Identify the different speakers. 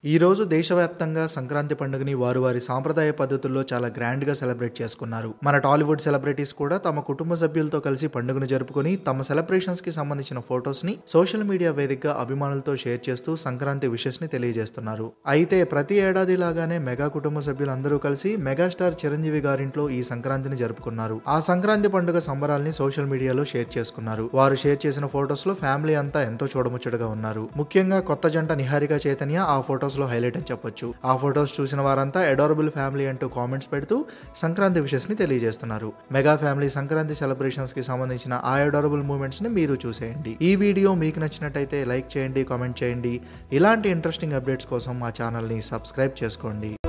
Speaker 1: ఈ రోజు దేశవ్యాప్తంగా సంక్రాంతి పండుగని వారు వారి సాంప్రదాయ పద్ధతుల్లో చాలా గ్రాండ్ గా సెలబ్రేట్ చేసుకున్నారు మన టాలీవుడ్ సెలబ్రిటీస్ కూడా తమ కుటుంబ సభ్యులతో కలిసి పండుగను జరుపుకొని తమ సెలబ్రేషన్స్ కి సంబంధించిన ఫొటోస్ ని సోషల్ మీడియా వేదికగా అభిమానులతో షేర్ చేస్తూ సంక్రాంతి విషెస్ ని తెలియజేస్తున్నారు అయితే ప్రతి ఏడాది లాగానే మెగా కుటుంబ సభ్యులందరూ కలిసి మెగాస్టార్ చిరంజీవి గారింట్లో ఈ సంక్రాంతిని జరుపుకున్నారు ఆ సంక్రాంతి పండుగ సంబరాల్ని సోషల్ మీడియాలో షేర్ చేసుకున్నారు వారు షేర్ చేసిన ఫొటోస్ లో ఫ్యామిలీ అంతా ఎంతో చూడముచ్చటగా ఉన్నారు ముఖ్యంగా కొత్త జంట నిహారిక చైతన్య ఆ ఫొటోస్ లో హైలైట్ అని చెప్పొచ్చు ఆ ఫొటోస్ చూసిన వారంతా అడారబుల్ ఫ్యామిలీ అంటూ కామెంట్స్ పెడుతూ సంక్రాంతి విషెస్ ని తెలియజేస్తున్నారు మెగా ఫ్యామిలీ సంక్రాంతి సెలబ్రేషన్స్ కి సంబంధించిన ఆ అడారబుల్ మూమెంట్స్ ని మీరు చూసేయండి ఈ వీడియో మీకు నచ్చినట్టయితే లైక్ చేయండి కామెంట్ చేయండి ఇలాంటి ఇంట్రెస్టింగ్ అప్డేట్స్ కోసం మా ఛానల్ని సబ్స్క్రైబ్ చేసుకోండి